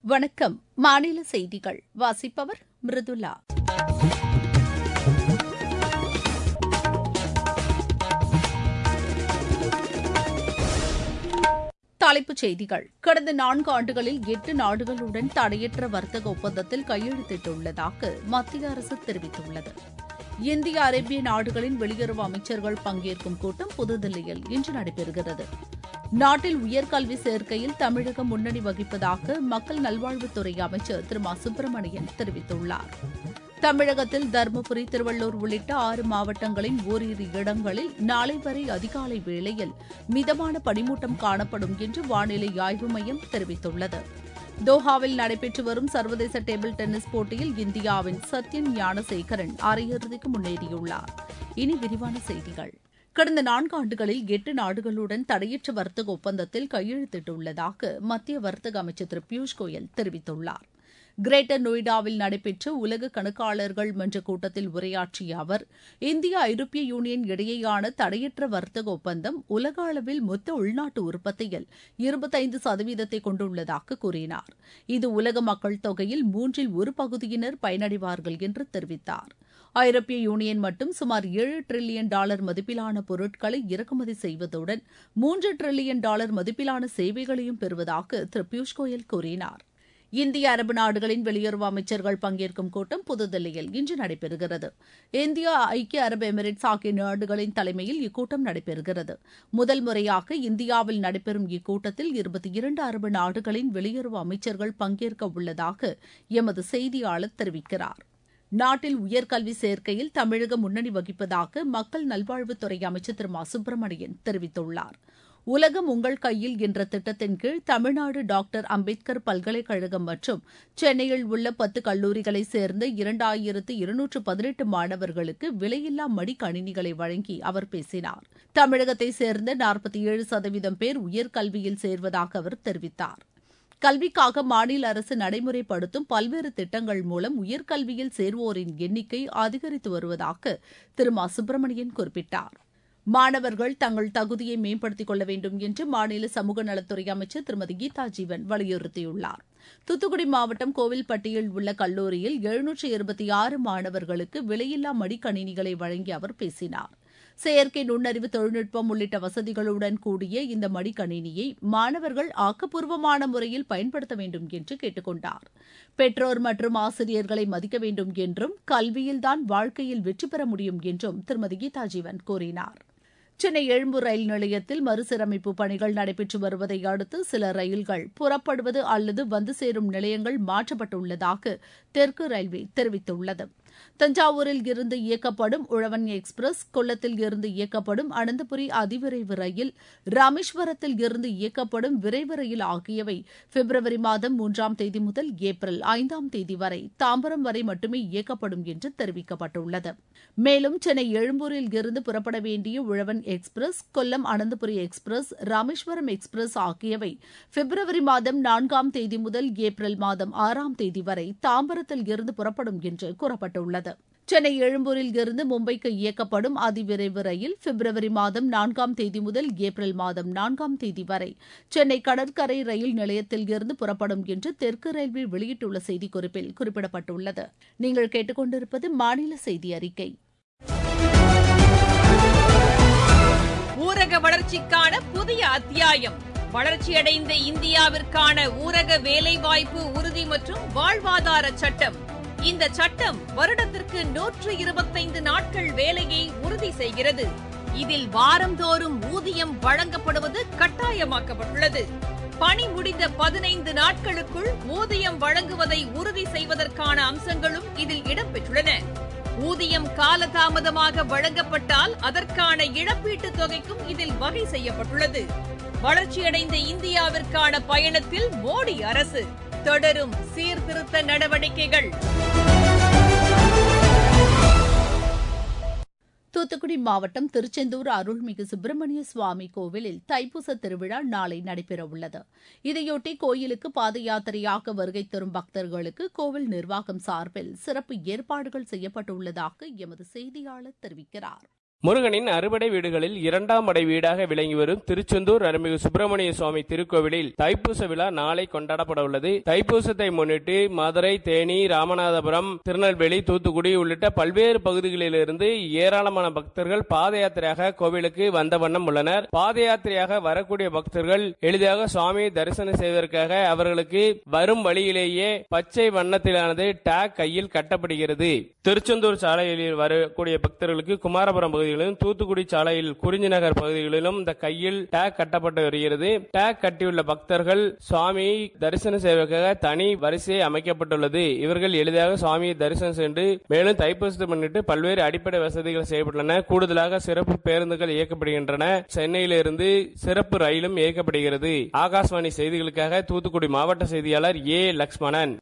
வணக்கம் மாநில செய்திகள் வாசிப்பவர் மிருதுலா தலைப்புச் செய்திகள் கடந்த நான்கு ஆண்டுகளில் எட்டு நாடுகளுடன் தடையற்ற வர்த்தக ஒப்பந்தத்தில் கையெழுத்திட்டுள்ளதாக மத்திய அரசு தெரிவித்துள்ளது இந்திய அரேபிய நாடுகளின் வெளியுறவு அமைச்சர்கள் பங்கேற்கும் கூட்டம் புதுதில்லியில் இன்று நடைபெறுகிறது நாட்டில் உயர்கல்வி சேர்க்கையில் தமிழகம் முன்னணி வகிப்பதாக மக்கள் நல்வாழ்வுத்துறை அமைச்சர் திரு மா சுப்பிரமணியன் தெரிவித்துள்ளார் தமிழகத்தில் தருமபுரி திருவள்ளூர் உள்ளிட்ட ஆறு மாவட்டங்களின் ஓரிரு இடங்களில் நாளை வரை அதிகாலை வேளையில் மிதமான பனிமூட்டம் காணப்படும் என்று வானிலை ஆய்வு மையம் தெரிவித்துள்ளது தோஹாவில் நடைபெற்று வரும் சர்வதேச டேபிள் டென்னிஸ் போட்டியில் இந்தியாவின் சத்யன் ஞானசேகரன் அரையிறுதிக்கு முன்னேறியுள்ளார் இனி விரிவான செய்திகள் கடந்த நான்கு ஆண்டுகளில் எட்டு நாடுகளுடன் தடையற்ற வர்த்தக ஒப்பந்தத்தில் கையெழுத்திட்டுள்ளதாக மத்திய வர்த்தக அமைச்சர் திரு பியூஷ் கோயல் தெரிவித்துள்ளார் கிரேட்டர் நொய்டாவில் நடைபெற்ற உலக கணக்காளர்கள் மன்ற கூட்டத்தில் உரையாற்றிய அவர் இந்தியா ஐரோப்பிய யூனியன் இடையேயான தடையற்ற வர்த்தக ஒப்பந்தம் உலக அளவில் மொத்த உள்நாட்டு உற்பத்தியில் இருபத்தைந்து சதவீதத்தை கொண்டுள்ளதாக கூறினார் இது உலக மக்கள் தொகையில் மூன்றில் ஒரு பகுதியினர் பயனடைவார்கள் என்று தெரிவித்தார் ஐரோப்பிய யூனியன் மட்டும் சுமார் ஏழு டிரில்லியன் டாலர் மதிப்பிலான பொருட்களை இறக்குமதி செய்வதுடன் மூன்று டிரில்லியன் டாலர் மதிப்பிலான சேவைகளையும் பெறுவதாக திரு பியூஷ் கோயல் கூறினார் இந்திய அரபு நாடுகளின் வெளியுறவு அமைச்சர்கள் பங்கேற்கும் கூட்டம் புதுதில்லியில் இன்று நடைபெறுகிறது இந்தியா ஐக்கிய அரபு எமிரேட்ஸ் ஆகிய நாடுகளின் தலைமையில் இக்கூட்டம் நடைபெறுகிறது முதல் முறையாக இந்தியாவில் நடைபெறும் இக்கூட்டத்தில் இருபத்தி இரண்டு அரபு நாடுகளின் வெளியுறவு அமைச்சர்கள் பங்கேற்க உள்ளதாக எமது செய்தியாளர் தெரிவிக்கிறார் நாட்டில் உயர்கல்வி சேர்க்கையில் தமிழகம் முன்னணி வகிப்பதாக மக்கள் நல்வாழ்வுத்துறை அமைச்சர் திரு மா சுப்பிரமணியன் தெரிவித்துள்ளார் உலகம் உங்கள் கையில் என்ற திட்டத்தின் கீழ் தமிழ்நாடு டாக்டர் அம்பேத்கர் பல்கலைக்கழகம் மற்றும் சென்னையில் உள்ள பத்து கல்லூரிகளைச் சேர்ந்த இரண்டாயிரத்து இருநூற்று பதினெட்டு மாணவர்களுக்கு விலையில்லா மடிக்கணினிகளை வழங்கி அவர் பேசினார் தமிழகத்தைச் சேர்ந்த நாற்பத்தி ஏழு சதவீதம் பேர் உயர்கல்வியில் சேர்வதாக அவர் தெரிவித்தார் கல்விக்காக மாநில அரசு நடைமுறைப்படுத்தும் பல்வேறு திட்டங்கள் மூலம் உயர்கல்வியில் சேர்வோரின் எண்ணிக்கை அதிகரித்து வருவதாக திரு மா சுப்பிரமணியன் குறிப்பிட்டார் மாணவர்கள் தங்கள் தகுதியை மேம்படுத்திக் கொள்ள வேண்டும் என்று மாநில சமூக நலத்துறை அமைச்சர் திருமதி கீதா ஜீவன் வலியுறுத்தியுள்ளார் தூத்துக்குடி மாவட்டம் கோவில்பட்டியில் உள்ள கல்லூரியில் எழுநூற்று இருபத்தி ஆறு மாணவர்களுக்கு விலையில்லா மடிக்கணினிகளை வழங்கி அவர் பேசினார் செயற்கை நுண்ணறிவு தொழில்நுட்பம் உள்ளிட்ட வசதிகளுடன் கூடிய இந்த மடிக்கணினியை மாணவர்கள் ஆக்கப்பூர்வமான முறையில் பயன்படுத்த வேண்டும் என்று கேட்டுக் கொண்டார் பெற்றோர் மற்றும் ஆசிரியர்களை மதிக்க வேண்டும் என்றும் கல்வியில்தான் வாழ்க்கையில் வெற்றி பெற முடியும் என்றும் திருமதி கீதா ஜீவன் கூறினார் சென்னை எழும்பூர் ரயில் நிலையத்தில் மறுசீரமைப்பு பணிகள் நடைபெற்று வருவதை அடுத்து சில ரயில்கள் புறப்படுவது அல்லது வந்து சேரும் நிலையங்கள் மாற்றப்பட்டுள்ளதாக தெற்கு ரயில்வே தெரிவித்துள்ளது தஞ்சாவூரில் இருந்து இயக்கப்படும் உழவன் எக்ஸ்பிரஸ் கொல்லத்தில் இருந்து இயக்கப்படும் அனந்தபுரி அதிவிரைவு ரயில் ராமேஸ்வரத்தில் இருந்து இயக்கப்படும் விரைவு ரயில் ஆகியவை பிப்ரவரி மாதம் மூன்றாம் தேதி முதல் ஏப்ரல் ஐந்தாம் தேதி வரை தாம்பரம் வரை மட்டுமே இயக்கப்படும் என்று தெரிவிக்கப்பட்டுள்ளது மேலும் சென்னை எழும்பூரில் இருந்து புறப்பட வேண்டிய Uzhavan express Kollam Ananthapuri express Rameswaram express ஆகியவை பிப்ரவரி மாதம் நான்காம் தேதி முதல் ஏப்ரல் மாதம் ஆறாம் தேதி வரை தாம்பரத்தில் இருந்து புறப்படும் என்று கூறப்பட்டுள்ளது சென்னை எழும்பூரில் இருந்து மும்பைக்கு இயக்கப்படும் அதிவிரைவு ரயில் பிப்ரவரி மாதம் நான்காம் தேதி முதல் ஏப்ரல் மாதம் நான்காம் தேதி வரை சென்னை கடற்கரை ரயில் நிலையத்தில் இருந்து புறப்படும் என்று தெற்கு ரயில்வே வெளியிட்டுள்ள செய்திக்குறிப்பில் குறிப்பிடப்பட்டுள்ளது நீங்கள் கேட்டுக்கொண்டிருப்பது மாநில செய்தி அறிக்கை ஊரக வளர்ச்சிக்கான புதிய அத்தியாயம் வளர்ச்சியடைந்த இந்தியாவிற்கான ஊரக வேலைவாய்ப்பு உறுதி மற்றும் வாழ்வாதார சட்டம் இந்த சட்டம் வருடத்திற்கு நூற்று இருபத்தைந்து நாட்கள் வேலையை உறுதி செய்கிறது இதில் வாரந்தோறும் ஊதியம் வழங்கப்படுவது கட்டாயமாக்கப்பட்டுள்ளது பணி முடிந்த பதினைந்து நாட்களுக்குள் ஊதியம் வழங்குவதை உறுதி செய்வதற்கான அம்சங்களும் இதில் இடம்பெற்றுள்ளன ஊதியம் காலதாமதமாக வழங்கப்பட்டால் அதற்கான இழப்பீட்டுத் தொகைக்கும் இதில் வகை செய்யப்பட்டுள்ளது வளர்ச்சியடைந்த இந்தியாவிற்கான பயணத்தில் மோடி அரசு தொடரும் சீர்திருத்த நடவடிக்கைகள் தூத்துக்குடி மாவட்டம் திருச்செந்தூர் அருள்மிகு சுப்பிரமணிய சுவாமி கோவிலில் தைப்பூச திருவிழா நாளை நடைபெறவுள்ளது இதையொட்டி கோயிலுக்கு பாத யாத்திரையாக வருகை தரும் பக்தர்களுக்கு கோவில் நிர்வாகம் சார்பில் சிறப்பு ஏற்பாடுகள் செய்யப்பட்டுள்ளதாக எமது செய்தியாளர் தெரிவிக்கிறார் முருகனின் அறுபடை வீடுகளில் இரண்டாம் அடை வீடாக விளங்கி வரும் திருச்செந்தூர் அருள்மிகு சுப்பிரமணிய சுவாமி திருக்கோவிலில் தைப்பூச விழா நாளை கொண்டாடப்பட உள்ளது தைப்பூசத்தை முன்னிட்டு மதுரை தேனி ராமநாதபுரம் திருநெல்வேலி தூத்துக்குடி உள்ளிட்ட பல்வேறு பகுதிகளிலிருந்து ஏராளமான பக்தர்கள் பாத யாத்திரையாக கோவிலுக்கு வந்த வண்ணம் உள்ளனர் பாத யாத்திரையாக வரக்கூடிய பக்தர்கள் எளிதாக சுவாமியை தரிசனம் செய்வதற்காக அவர்களுக்கு வரும் வழியிலேயே பச்சை வண்ணத்திலானது டேக் கையில் கட்டப்படுகிறது திருச்செந்தூர் சாலையில் வரக்கூடிய பக்தர்களுக்கு குமாரபுரம் பகுதிகளிலும் தூத்துக்குடி சாலையில் குறிஞ்சி நகர் பகுதிகளிலும் இந்த கையில் டேக் கட்டப்பட்டு வருகிறது டேக் கட்டியுள்ள பக்தர்கள் சுவாமியை தரிசனம் செய்வதற்காக தனி வரிசை அமைக்கப்பட்டுள்ளது இவர்கள் எளிதாக சுவாமியை தரிசனம் சென்று மேலும் தைப்பூசத்தை முன்னிட்டு பல்வேறு அடிப்படை வசதிகள் செய்யப்பட்டுள்ளன கூடுதலாக சிறப்பு பேருந்துகள் இயக்கப்படுகின்றன சென்னையிலிருந்து சிறப்பு ரயிலும் இயக்கப்படுகிறது ஆகாஷ்வாணி செய்திகளுக்காக தூத்துக்குடி மாவட்ட செய்தியாளர் ஏ லக்ஷ்மணன்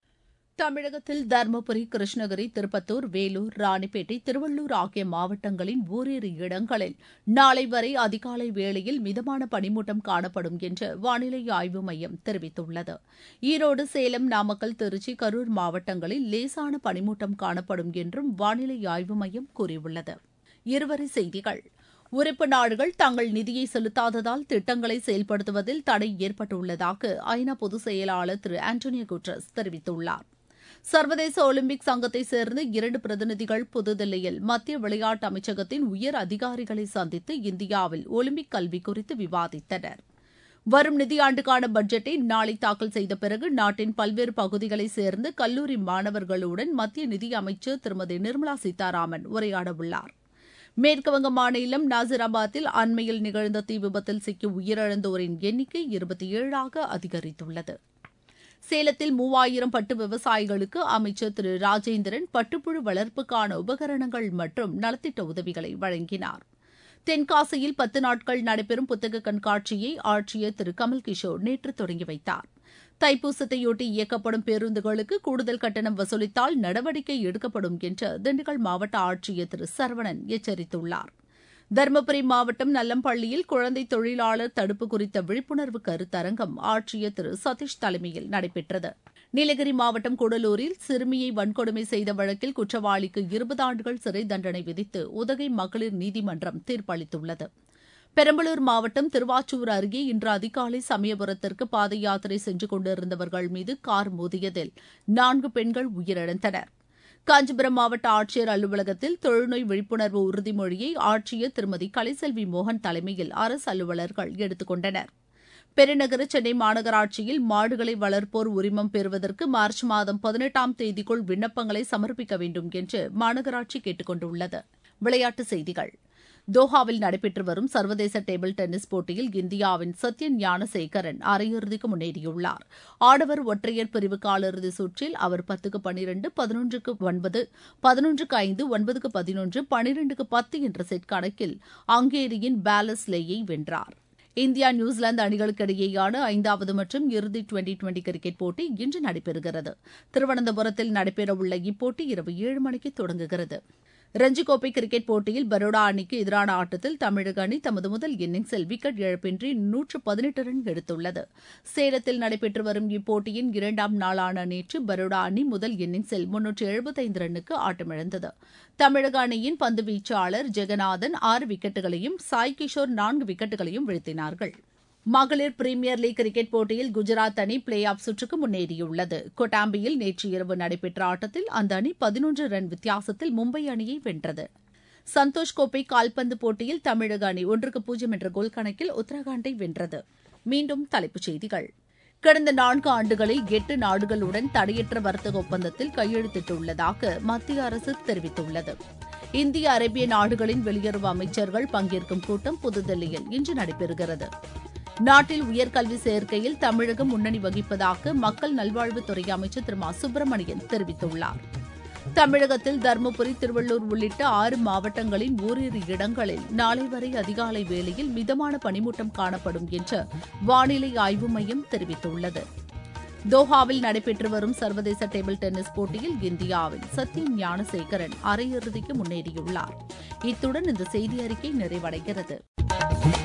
தமிழகத்தில் தருமபுரி கிருஷ்ணகிரி திருப்பத்தூர் வேலூர் ராணிப்பேட்டை திருவள்ளூர் ஆகிய மாவட்டங்களின் ஓரிரு இடங்களில் நாளை வரை அதிகாலை வேளையில் மிதமான பனிமூட்டம் காணப்படும் என்று வானிலை ஆய்வு மையம் தெரிவித்துள்ளது ஈரோடு சேலம் நாமக்கல் திருச்சி கரூர் மாவட்டங்களில் லேசான பனிமூட்டம் காணப்படும் என்றும் வானிலை ஆய்வு மையம் கூறியுள்ளது இருவரி செய்திகள் உறுப்பு நாடுகள் தங்கள் நிதியை செலுத்தாததால் திட்டங்களை செயல்படுத்துவதில் தடை ஏற்பட்டுள்ளதாக ஐநா பொதுச் செயலாளர் திரு ஆண்டோனியோ குட்ரஸ் தெரிவித்துள்ளார் சர்வதேச ஒலிம்பிக் சங்கத்தை சேர்ந்த இரண்டு பிரதிநிதிகள் புதுதில்லியில் மத்திய விளையாட்டு அமைச்சகத்தின் உயர் அதிகாரிகளை சந்தித்து இந்தியாவில் ஒலிம்பிக் கல்வி குறித்து விவாதித்தனர் வரும் நிதியாண்டுக்கான பட்ஜெட்டை நாளை தாக்கல் செய்த பிறகு நாட்டின் பல்வேறு பகுதிகளைச் சேர்ந்த கல்லூரி மாணவர்களுடன் மத்திய நிதியமைச்சர் திருமதி நிர்மலா சீதாராமன் உரையாடவுள்ளார் மேற்குவங்க மாநிலம் நாசிராபாத்தில் அண்மையில் நிகழ்ந்த தீ விபத்தில் சிக்கி உயிரிழந்தோரின் எண்ணிக்கை இருபத்தி ஏழாக அதிகரித்துள்ளது சேலத்தில் மூவாயிரம் பட்டு விவசாயிகளுக்கு அமைச்சர் திரு ராஜேந்திரன் பட்டுப்புழு வளர்ப்புக்கான உபகரணங்கள் மற்றும் நலத்திட்ட உதவிகளை வழங்கினார் தென்காசியில் பத்து நாட்கள் நடைபெறும் புத்தக கண்காட்சியை ஆட்சியர் திரு கமல் கிஷோர் நேற்று தொடங்கி வைத்தார் தைப்பூசத்தையொட்டி இயக்கப்படும் பேருந்துகளுக்கு கூடுதல் கட்டணம் வசூலித்தால் நடவடிக்கை எடுக்கப்படும் என்று திண்டுக்கல் மாவட்ட ஆட்சியர் திரு சரவணன் எச்சரித்துள்ளார் தருமபுரி மாவட்டம் நல்லம்பள்ளியில் குழந்தை தொழிலாளர் தடுப்பு குறித்த விழிப்புணர்வு கருத்தரங்கம் ஆட்சியர் திரு சதீஷ் தலைமையில் நடைபெற்றது நீலகிரி மாவட்டம் கூடலூரில் சிறுமியை வன்கொடுமை செய்த வழக்கில் குற்றவாளிக்கு இருபது ஆண்டுகள் சிறை தண்டனை விதித்து உதகை மகளிர் நீதிமன்றம் தீர்ப்பளித்துள்ளது பெரம்பலூர் மாவட்டம் திருவாச்சூர் அருகே இன்று அதிகாலை சமயபுரத்திற்கு பாத யாத்திரை சென்று கொண்டிருந்தவர்கள் மீது கார் மோதியதில் நான்கு பெண்கள் உயிரிழந்தனர் காஞ்சிபுரம் மாவட்ட ஆட்சியர் அலுவலகத்தில் தொழுநோய் விழிப்புணர்வு உறுதிமொழியை ஆட்சியர் திருமதி கலைசெல்வி மோகன் தலைமையில் அரசு அலுவலர்கள் எடுத்துக் கொண்டனர் பெருநகர சென்னை மாநகராட்சியில் மாடுகளை வளர்ப்போர் உரிமம் பெறுவதற்கு மார்ச் மாதம் பதினெட்டாம் தேதிக்குள் விண்ணப்பங்களை சமர்ப்பிக்க வேண்டும் என்று மாநகராட்சி கேட்டுக் கொண்டுள்ளது விளையாட்டுச் செய்திகள் தோஹாவில் நடைபெற்று வரும் சர்வதேச டேபிள் டென்னிஸ் போட்டியில் இந்தியாவின் சத்யன் ஞானசேகரன் அரையிறுதிக்கு முன்னேறியுள்ளார் ஆடவர் ஒற்றையர் பிரிவு காலிறுதி சுற்றில் அவர் பத்துக்கு பனிரெண்டு பதினொன்றுக்கு ஒன்பது பதினொன்றுக்கு ஐந்து ஒன்பதுக்கு பதினொன்று பனிரெண்டுக்கு பத்து என்ற செட் கணக்கில் ஹங்கேரியின் பேலஸ் லேயை வென்றார் இந்தியா நியூசிலாந்து அணிகளுக்கு இடையேயான ஐந்தாவது மற்றும் இறுதி டுவெண்டி டுவெண்டி கிரிக்கெட் போட்டி இன்று நடைபெறுகிறது திருவனந்தபுரத்தில் நடைபெறவுள்ள இப்போட்டி இரவு ஏழு மணிக்கு தொடங்குகிறது ரஞ்சி கோப்பை கிரிக்கெட் போட்டியில் பரோடா அணிக்கு எதிரான ஆட்டத்தில் தமிழக அணி தமது முதல் இன்னிங்ஸில் விக்கெட் இழப்பின்றி நூற்று பதினெட்டு ரன் எடுத்துள்ளது சேலத்தில் நடைபெற்று வரும் இப்போட்டியின் இரண்டாம் நாளான நேற்று பரோடா அணி முதல் இன்னிங்ஸில் முன்னூற்று எழுபத்தைந்து ரன்னுக்கு ஆட்டமிழந்தது தமிழக அணியின் பந்து வீச்சாளர் ஜெகநாதன் ஆறு விக்கெட்டுகளையும் சாய் கிஷோர் நான்கு விக்கெட்டுகளையும் வீழ்த்தினார்கள் மகளிர் பிரீமியர் லீக் கிரிக்கெட் போட்டியில் குஜராத் அணி பிளே ஆஃப் சுற்றுக்கு முன்னேறியுள்ளது கொட்டாம்பியில் நேற்று இரவு நடைபெற்ற ஆட்டத்தில் அந்த அணி பதினொன்று ரன் வித்தியாசத்தில் மும்பை அணியை வென்றது சந்தோஷ் கோப்பை கால்பந்து போட்டியில் தமிழக அணி ஒன்றுக்கு பூஜ்ஜியம் என்ற கோல் கணக்கில் உத்தரகாண்டை வென்றது மீண்டும் தலைப்புச் செய்திகள் கடந்த நான்கு ஆண்டுகளில் எட்டு நாடுகளுடன் தடையற்ற வர்த்தக ஒப்பந்தத்தில் கையெழுத்திட்டுள்ளதாக மத்திய அரசு தெரிவித்துள்ளது இந்திய அரேபிய நாடுகளின் வெளியுறவு அமைச்சர்கள் பங்கேற்கும் கூட்டம் புதுதில்லியில் இன்று நடைபெறுகிறது நாட்டில் உயர்கல்வி சேர்க்கையில் தமிழகம் முன்னணி வகிப்பதாக மக்கள் நல்வாழ்வுத்துறை அமைச்சர் திரு மா சுப்பிரமணியன் தெரிவித்துள்ளார் தமிழகத்தில் தருமபுரி திருவள்ளூர் உள்ளிட்ட ஆறு மாவட்டங்களின் ஓரிரு இடங்களில் நாளை வரை அதிகாலை வேளையில் மிதமான பனிமூட்டம் காணப்படும் என்று வானிலை ஆய்வு மையம் தெரிவித்துள்ளது தோஹாவில் நடைபெற்று வரும் சர்வதேச டேபிள் டென்னிஸ் போட்டியில் இந்தியாவின் சத்யன் ஞானசேகரன் அரையிறுதிக்கு முன்னேறியுள்ளார் இத்துடன் இந்த செய்தி அறிக்கை நிறைவடைகிறது